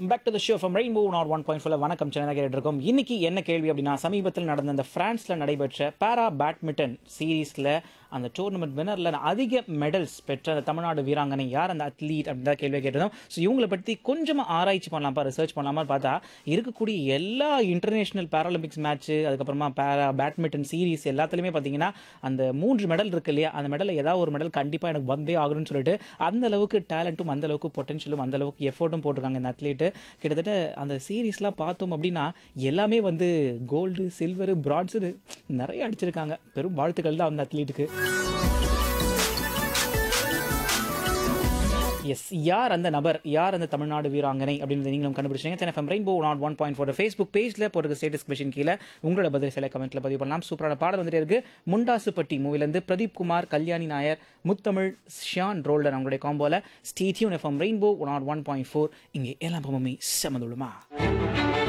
back to the show from Rainbow nought one point four வணக்கம் சென்னை கேட்டு இருக்கோம் இன்னைக்கு என்ன கேள்வி அப்படின்னா சமீபத்தில் நடந்த அந்த பிரான்ஸ்ல நடைபெற்ற பாரா பேட்மிண்டன் சீரீஸ்ல அந்த டோர்னமெண்ட் வினர்ல அதிக மெடல்ஸ் பெற்ற அந்த தமிழ்நாடு வீராங்கனை யார் அந்த அத்லீட் அப்படின்னு தான் கேள்வி கேட்டதும் ஸோ இவங்களை பற்றி கொஞ்சமாக ஆராய்ச்சி பண்ணலாம்ப்பா ரிசர்ச் பண்ணலாமா பார்த்தா இருக்கக்கூடிய எல்லா இன்டர்நேஷனல் பேராலிம்பிக்ஸ் மேட்ச்சு அதுக்கப்புறமா பேரா பேட்மிண்டன் சீரீஸ் எல்லாத்துலேயுமே பார்த்தீங்கன்னா அந்த மூன்று மெடல் இருக்கு இல்லையா அந்த மெடலில் ஏதாவது ஒரு மெடல் கண்டிப்பாக எனக்கு வந்தே ஆகணும்னு சொல்லிட்டு அந்த அளவுக்கு டேலண்ட்டும் அந்த அளவுக்கு பொட்டன்ஷியலும் அந்த அளவுக்கு எஃபோர்ட்டும் போட்டிருக்காங்க இந்த அத்லீட்டு கிட்டத்தட்ட அந்த சீரீஸ்லாம் பார்த்தோம் அப்படின்னா எல்லாமே வந்து கோல்டு சில்வரு பிராட்ஸு நிறைய அடிச்சிருக்காங்க பெரும் வாழ்த்துக்கள் தான் அந்த அத்லீட்டுக்கு எஸ் யார் அந்த நபர் யார் அந்த தமிழ்நாடு வீராங்கனை அப்படின்னு நீங்களும் கண்டுபிடிச்சீங்க Chennai FM Rainbow nought one point four Facebook பேஜில் போட்டு ஸ்டேட்டஸ் கொஷின் கீழே உங்களோட பதில் சில கமெண்ட்ல பதிவு பண்ணலாம் சூப்பரான பாடல் வந்துட்டே இருக்கு முண்டாசுப்பட்டி மூவிலேருந்து பிரதீப் குமார் கல்யாணி நாயர் முத்தமிழ் ஷியான் ரோல்டர் அவங்களுடைய காம்போல stay tuned FM Rainbow nought one point four இங்கே எல்லாம் பம்பமே செமதுளுமா